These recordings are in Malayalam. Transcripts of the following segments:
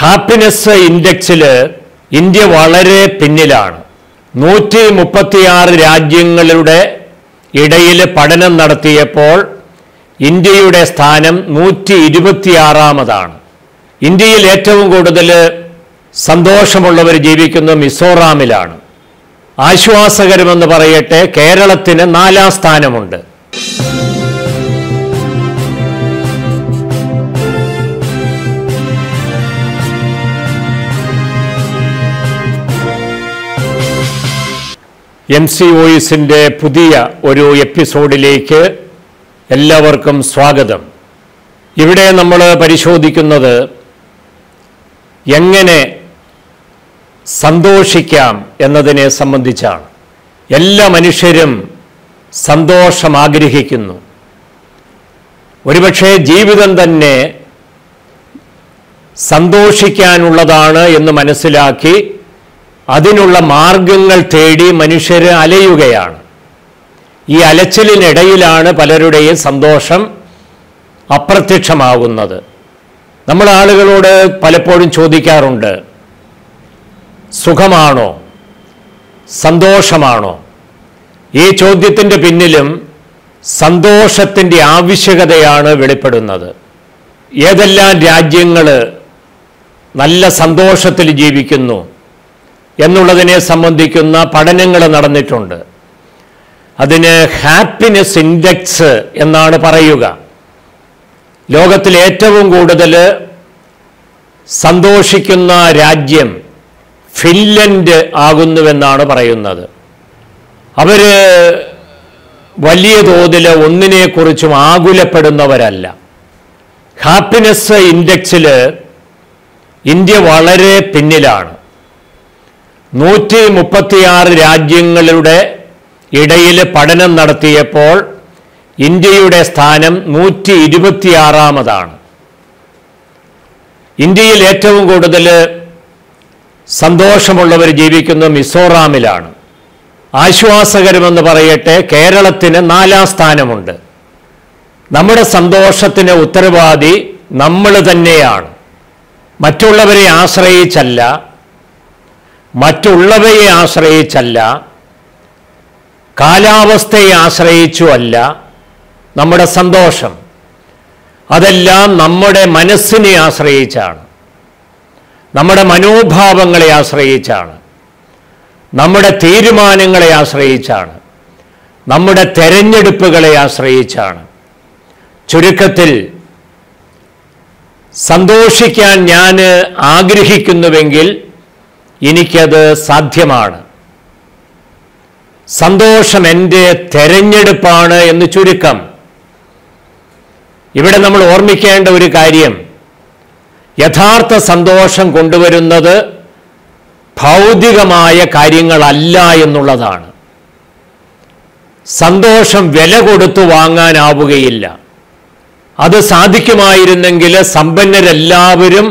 ഹാപ്പിനെസ് ഇൻഡെക്സിൽ ഇന്ത്യ വളരെ പിന്നിലാണ് നൂറ്റി മുപ്പത്തിയാറ് രാജ്യങ്ങളുടെ ഇടയിൽ പഠനം നടത്തിയപ്പോൾ ഇന്ത്യയുടെ സ്ഥാനം നൂറ്റി ഇരുപത്തിയാറാമതാണ് ഇന്ത്യയിൽ ഏറ്റവും കൂടുതൽ സന്തോഷമുള്ളവർ ജീവിക്കുന്ന മിസോറാമിലാണ് ആശ്വാസകരമെന്ന് പറയട്ടെ കേരളത്തിന് നാലാം സ്ഥാനമുണ്ട് എം സി വോയിസിൻ്റെ പുതിയ ഒരു എപ്പിസോഡിലേക്ക് എല്ലാവർക്കും സ്വാഗതം ഇവിടെ നമ്മൾ പരിശോധിക്കുന്നത് എങ്ങനെ സന്തോഷിക്കാം എന്നതിനെ സംബന്ധിച്ചാണ് എല്ലാ മനുഷ്യരും സന്തോഷം ആഗ്രഹിക്കുന്നു ഒരുപക്ഷെ ജീവിതം തന്നെ സന്തോഷിക്കാനുള്ളതാണ് എന്ന് മനസ്സിലാക്കി അതിനുള്ള മാർഗങ്ങൾ തേടി മനുഷ്യർ അലയുകയാണ് ഈ അലച്ചിലിനിടയിലാണ് പലരുടെയും സന്തോഷം അപ്രത്യക്ഷമാകുന്നത് നമ്മൾ ആളുകളോട് പലപ്പോഴും ചോദിക്കാറുണ്ട് സുഖമാണോ സന്തോഷമാണോ ഈ ചോദ്യത്തിൻ്റെ പിന്നിലും സന്തോഷത്തിൻ്റെ ആവശ്യകതയാണ് വെളിപ്പെടുന്നത് ഏതെല്ലാം രാജ്യങ്ങൾ നല്ല സന്തോഷത്തിൽ ജീവിക്കുന്നു എന്നുള്ളതിനെ സംബന്ധിക്കുന്ന പഠനങ്ങൾ നടന്നിട്ടുണ്ട് അതിന് ഹാപ്പിനെസ് ഇൻഡെക്സ് എന്നാണ് പറയുക ലോകത്തിൽ ഏറ്റവും കൂടുതൽ സന്തോഷിക്കുന്ന രാജ്യം ഫിൻലൻഡ് ആകുന്നുവെന്നാണ് പറയുന്നത് അവർ വലിയ തോതിൽ ഒന്നിനെക്കുറിച്ചും ആകുലപ്പെടുന്നവരല്ല ഹാപ്പിനെസ് ഇൻഡെക്സിൽ ഇന്ത്യ വളരെ പിന്നിലാണ് നൂറ്റി മുപ്പത്തിയാറ് രാജ്യങ്ങളുടെ ഇടയിൽ പഠനം നടത്തിയപ്പോൾ ഇന്ത്യയുടെ സ്ഥാനം നൂറ്റി ഇരുപത്തിയാറാമതാണ് ഇന്ത്യയിൽ ഏറ്റവും കൂടുതൽ സന്തോഷമുള്ളവർ ജീവിക്കുന്ന മിസോറാമിലാണ് ആശ്വാസകരമെന്ന് പറയട്ടെ കേരളത്തിന് നാലാം സ്ഥാനമുണ്ട് നമ്മുടെ സന്തോഷത്തിന് ഉത്തരവാദി നമ്മൾ തന്നെയാണ് മറ്റുള്ളവരെ ആശ്രയിച്ചല്ല മറ്റുള്ളവയെ ആശ്രയിച്ചല്ല കാലാവസ്ഥയെ ആശ്രയിച്ചുമല്ല നമ്മുടെ സന്തോഷം അതെല്ലാം നമ്മുടെ മനസ്സിനെ ആശ്രയിച്ചാണ് നമ്മുടെ മനോഭാവങ്ങളെ ആശ്രയിച്ചാണ് നമ്മുടെ തീരുമാനങ്ങളെ ആശ്രയിച്ചാണ് നമ്മുടെ തെരഞ്ഞെടുപ്പുകളെ ആശ്രയിച്ചാണ് ചുരുക്കത്തിൽ സന്തോഷിക്കാൻ ഞാൻ ആഗ്രഹിക്കുന്നുവെങ്കിൽ എനിക്കത് സാധ്യമാണ് സന്തോഷം എൻ്റെ തെരഞ്ഞെടുപ്പാണ് എന്ന് ചുരുക്കം ഇവിടെ നമ്മൾ ഓർമ്മിക്കേണ്ട ഒരു കാര്യം യഥാർത്ഥ സന്തോഷം കൊണ്ടുവരുന്നത് ഭൗതികമായ കാര്യങ്ങളല്ല എന്നുള്ളതാണ് സന്തോഷം വില കൊടുത്തു വാങ്ങാനാവുകയില്ല അത് സാധിക്കുമായിരുന്നെങ്കിൽ സമ്പന്നരെല്ലാവരും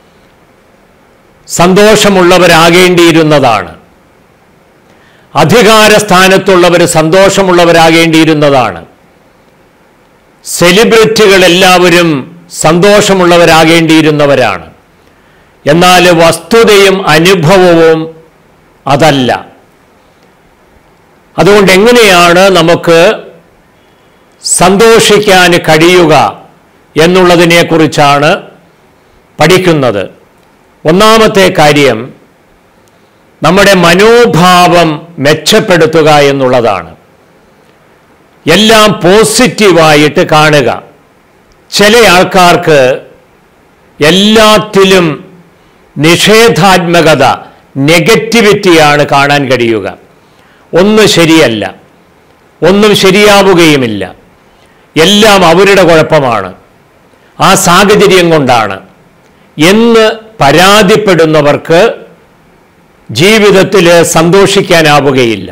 സന്തോഷമുള്ളവരാകേണ്ടിയിരുന്നതാണ് അധികാര സ്ഥാനത്തുള്ളവർ സന്തോഷമുള്ളവരാകേണ്ടിയിരുന്നതാണ് സെലിബ്രിറ്റികൾ എല്ലാവരും സന്തോഷമുള്ളവരാകേണ്ടിയിരുന്നവരാണ് എന്നാൽ വസ്തുതയും അനുഭവവും അതല്ല അതുകൊണ്ട് എങ്ങനെയാണ് നമുക്ക് സന്തോഷിക്കാൻ കഴിയുക എന്നുള്ളതിനെക്കുറിച്ചാണ് പഠിക്കുന്നത് ഒന്നാമത്തെ കാര്യം നമ്മുടെ മനോഭാവം മെച്ചപ്പെടുത്തുക എന്നുള്ളതാണ് എല്ലാം പോസിറ്റീവായിട്ട് കാണുക ചില ആൾക്കാർക്ക് എല്ലാത്തിലും നിഷേധാത്മകത നെഗറ്റിവിറ്റിയാണ് കാണാൻ കഴിയുക ഒന്നും ശരിയല്ല ഒന്നും ശരിയാവുകയുമില്ല എല്ലാം അവരുടെ കുഴപ്പമാണ് ആ സാഹചര്യം കൊണ്ടാണ് എന്ന് പരാതിപ്പെടുന്നവർക്ക് ജീവിതത്തിൽ സന്തോഷിക്കാനാവുകയില്ല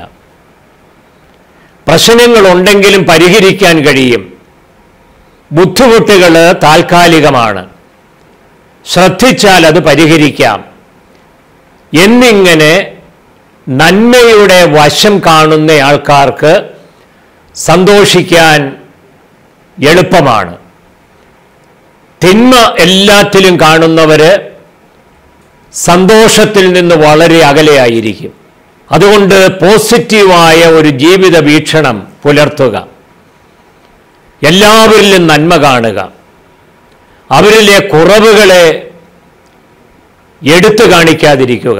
പ്രശ്നങ്ങളുണ്ടെങ്കിലും പരിഹരിക്കാൻ കഴിയും ബുദ്ധിമുട്ടുകൾ താൽക്കാലികമാണ് ശ്രദ്ധിച്ചാൽ അത് പരിഹരിക്കാം എന്നിങ്ങനെ നന്മയുടെ വശം കാണുന്ന ആൾക്കാർക്ക് സന്തോഷിക്കാൻ എളുപ്പമാണ് തിന്മ എല്ലാത്തിലും കാണുന്നവര് സന്തോഷത്തിൽ നിന്ന് വളരെ അകലെയായിരിക്കും അതുകൊണ്ട് പോസിറ്റീവായ ഒരു ജീവിത വീക്ഷണം പുലർത്തുക എല്ലാവരിലും നന്മ കാണുക അവരിലെ കുറവുകളെ എടുത്തു കാണിക്കാതിരിക്കുക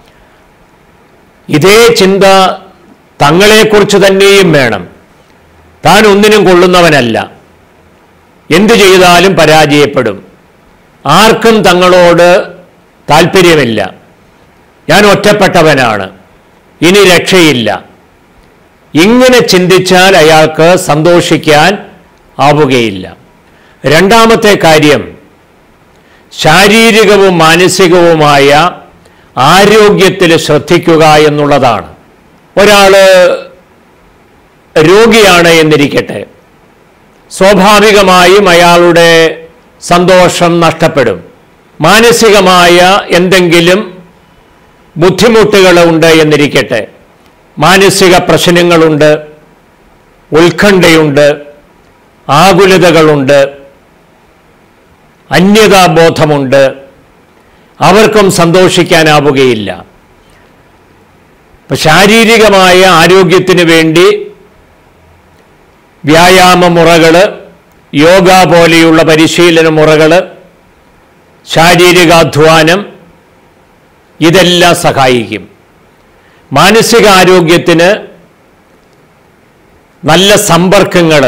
ഇതേ ചിന്ത തങ്ങളെക്കുറിച്ച് തന്നെയും വേണം താൻ ഒന്നിനും കൊള്ളുന്നവനല്ല എന്തു ചെയ്താലും പരാജയപ്പെടും ആർക്കും തങ്ങളോട് താല്പര്യമില്ല ഞാൻ ഒറ്റപ്പെട്ടവനാണ് ഇനി രക്ഷയില്ല ഇങ്ങനെ ചിന്തിച്ചാൽ അയാൾക്ക് സന്തോഷിക്കാൻ ആവുകയില്ല രണ്ടാമത്തെ കാര്യം ശാരീരികവും മാനസികവുമായ ആരോഗ്യത്തിൽ ശ്രദ്ധിക്കുക എന്നുള്ളതാണ് ഒരാൾ രോഗിയാണ് എന്നിരിക്കട്ടെ സ്വാഭാവികമായും അയാളുടെ സന്തോഷം നഷ്ടപ്പെടും മാനസികമായ എന്തെങ്കിലും ബുദ്ധിമുട്ടുകൾ ഉണ്ട് എന്നിരിക്കട്ടെ മാനസിക പ്രശ്നങ്ങളുണ്ട് ഉത്കണ്ഠയുണ്ട് ആകുലതകളുണ്ട് അന്യതാബോധമുണ്ട് അവർക്കും സന്തോഷിക്കാനാവുകയില്ല ഇപ്പൊ ശാരീരികമായ ആരോഗ്യത്തിന് വേണ്ടി വ്യായാമ മുറകൾ യോഗ പോലെയുള്ള പരിശീലന മുറകൾ ശാരീരികാധ്വാനം ഇതെല്ലാം സഹായിക്കും മാനസികാരോഗ്യത്തിന് നല്ല സമ്പർക്കങ്ങൾ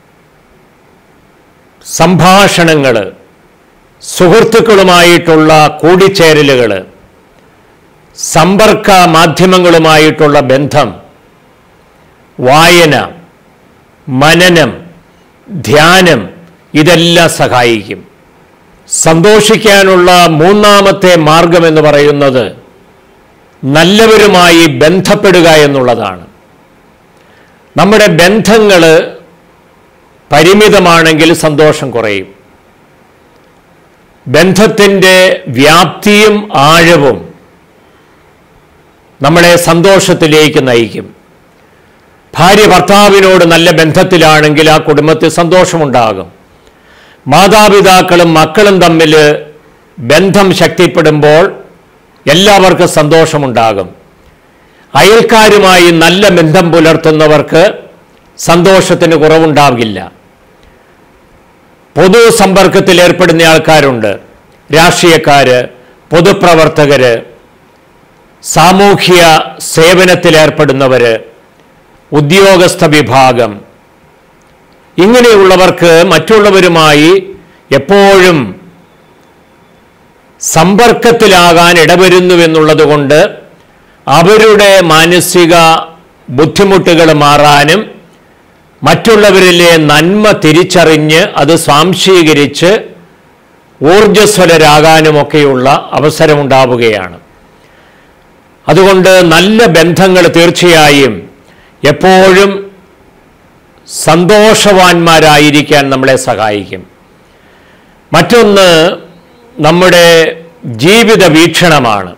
സംഭാഷണങ്ങൾ സുഹൃത്തുക്കളുമായിട്ടുള്ള കൂടിച്ചേരലുകൾ സമ്പർക്ക മാധ്യമങ്ങളുമായിട്ടുള്ള ബന്ധം വായന മനനം ധ്യാനം ഇതെല്ലാം സഹായിക്കും സന്തോഷിക്കാനുള്ള മൂന്നാമത്തെ മാർഗം എന്ന് പറയുന്നത് നല്ലവരുമായി ബന്ധപ്പെടുക എന്നുള്ളതാണ് നമ്മുടെ ബന്ധങ്ങൾ പരിമിതമാണെങ്കിൽ സന്തോഷം കുറയും ബന്ധത്തിൻ്റെ വ്യാപ്തിയും ആഴവും നമ്മളെ സന്തോഷത്തിലേക്ക് നയിക്കും ഭാര്യ ഭർത്താവിനോട് നല്ല ബന്ധത്തിലാണെങ്കിൽ ആ കുടുംബത്തിൽ സന്തോഷമുണ്ടാകും മാതാപിതാക്കളും മക്കളും തമ്മിൽ ബന്ധം ശക്തിപ്പെടുമ്പോൾ എല്ലാവർക്കും സന്തോഷമുണ്ടാകും അയൽക്കാരുമായി നല്ല ബന്ധം പുലർത്തുന്നവർക്ക് സന്തോഷത്തിന് കുറവുണ്ടാകില്ല പൊതു സമ്പർക്കത്തിൽ ഏർപ്പെടുന്ന ആൾക്കാരുണ്ട് രാഷ്ട്രീയക്കാര് പൊതുപ്രവർത്തകര് സാമൂഹ്യ സേവനത്തിൽ ഏർപ്പെടുന്നവര് ഉദ്യോഗസ്ഥ വിഭാഗം ഇങ്ങനെയുള്ളവർക്ക് മറ്റുള്ളവരുമായി എപ്പോഴും സമ്പർക്കത്തിലാകാൻ ഇടവരുന്നുവെന്നുള്ളത് കൊണ്ട് അവരുടെ മാനസിക ബുദ്ധിമുട്ടുകൾ മാറാനും മറ്റുള്ളവരിലെ നന്മ തിരിച്ചറിഞ്ഞ് അത് സ്വാംശീകരിച്ച് ഊർജ്ജസ്വലരാകാനുമൊക്കെയുള്ള അവസരമുണ്ടാവുകയാണ് അതുകൊണ്ട് നല്ല ബന്ധങ്ങൾ തീർച്ചയായും എപ്പോഴും സന്തോഷവാന്മാരായിരിക്കാൻ നമ്മളെ സഹായിക്കും മറ്റൊന്ന് നമ്മുടെ ജീവിത വീക്ഷണമാണ്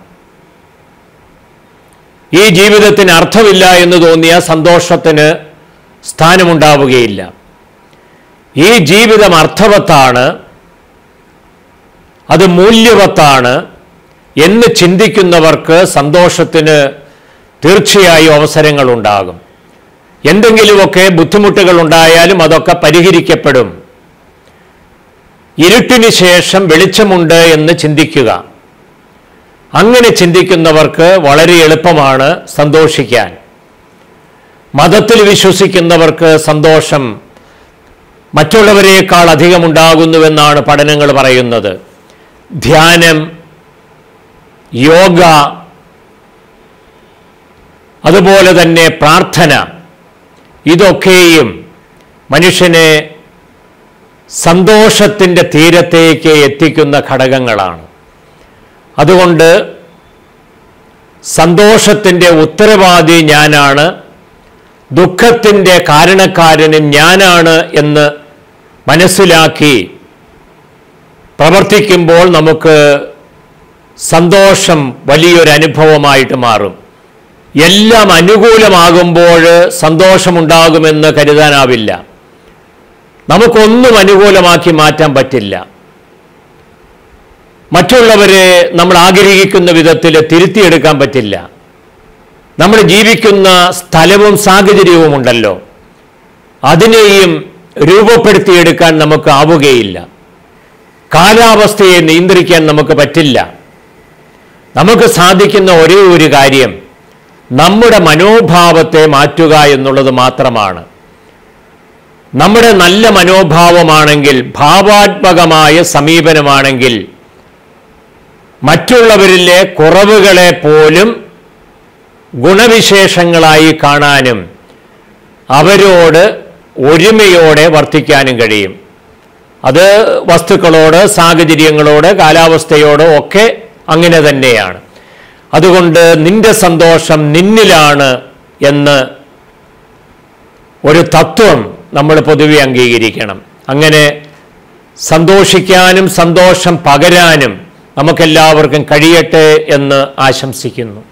ഈ ജീവിതത്തിന് അർത്ഥമില്ല എന്ന് തോന്നിയ സന്തോഷത്തിന് സ്ഥാനമുണ്ടാവുകയില്ല ഈ ജീവിതം അർത്ഥവത്താണ് അത് മൂല്യവത്താണ് എന്ന് ചിന്തിക്കുന്നവർക്ക് സന്തോഷത്തിന് തീർച്ചയായും അവസരങ്ങളുണ്ടാകും എന്തെങ്കിലുമൊക്കെ ബുദ്ധിമുട്ടുകൾ ഉണ്ടായാലും അതൊക്കെ പരിഹരിക്കപ്പെടും ഇരുട്ടിന് ശേഷം വെളിച്ചമുണ്ട് എന്ന് ചിന്തിക്കുക അങ്ങനെ ചിന്തിക്കുന്നവർക്ക് വളരെ എളുപ്പമാണ് സന്തോഷിക്കാൻ മതത്തിൽ വിശ്വസിക്കുന്നവർക്ക് സന്തോഷം മറ്റുള്ളവരെക്കാൾ അധികമുണ്ടാകുന്നുവെന്നാണ് പഠനങ്ങൾ പറയുന്നത് ധ്യാനം യോഗ അതുപോലെ തന്നെ പ്രാർത്ഥന ഇതൊക്കെയും മനുഷ്യനെ സന്തോഷത്തിൻ്റെ തീരത്തേക്ക് എത്തിക്കുന്ന ഘടകങ്ങളാണ് അതുകൊണ്ട് സന്തോഷത്തിൻ്റെ ഉത്തരവാദി ഞാനാണ് ദുഃഖത്തിൻ്റെ കാരണക്കാരനും ഞാനാണ് എന്ന് മനസ്സിലാക്കി പ്രവർത്തിക്കുമ്പോൾ നമുക്ക് സന്തോഷം വലിയൊരു അനുഭവമായിട്ട് മാറും എല്ലാം അനുകൂലമാകുമ്പോൾ സന്തോഷമുണ്ടാകുമെന്ന് കരുതാനാവില്ല നമുക്കൊന്നും അനുകൂലമാക്കി മാറ്റാൻ പറ്റില്ല മറ്റുള്ളവരെ നമ്മൾ ആഗ്രഹിക്കുന്ന വിധത്തിൽ തിരുത്തിയെടുക്കാൻ പറ്റില്ല നമ്മൾ ജീവിക്കുന്ന സ്ഥലവും സാഹചര്യവും ഉണ്ടല്ലോ അതിനെയും രൂപപ്പെടുത്തിയെടുക്കാൻ നമുക്ക് ആവുകയില്ല കാലാവസ്ഥയെ നിയന്ത്രിക്കാൻ നമുക്ക് പറ്റില്ല നമുക്ക് സാധിക്കുന്ന ഒരേ ഒരു കാര്യം നമ്മുടെ മനോഭാവത്തെ മാറ്റുക എന്നുള്ളത് മാത്രമാണ് നമ്മുടെ നല്ല മനോഭാവമാണെങ്കിൽ ഭാവാത്മകമായ സമീപനമാണെങ്കിൽ മറ്റുള്ളവരിലെ കുറവുകളെ പോലും ഗുണവിശേഷങ്ങളായി കാണാനും അവരോട് ഒരുമയോടെ വർത്തിക്കാനും കഴിയും അത് വസ്തുക്കളോട് സാഹചര്യങ്ങളോട് കാലാവസ്ഥയോട് ഒക്കെ അങ്ങനെ തന്നെയാണ് അതുകൊണ്ട് നിന്റെ സന്തോഷം നിന്നിലാണ് എന്ന് ഒരു തത്വം നമ്മൾ പൊതുവെ അംഗീകരിക്കണം അങ്ങനെ സന്തോഷിക്കാനും സന്തോഷം പകരാനും നമുക്കെല്ലാവർക്കും കഴിയട്ടെ എന്ന് ആശംസിക്കുന്നു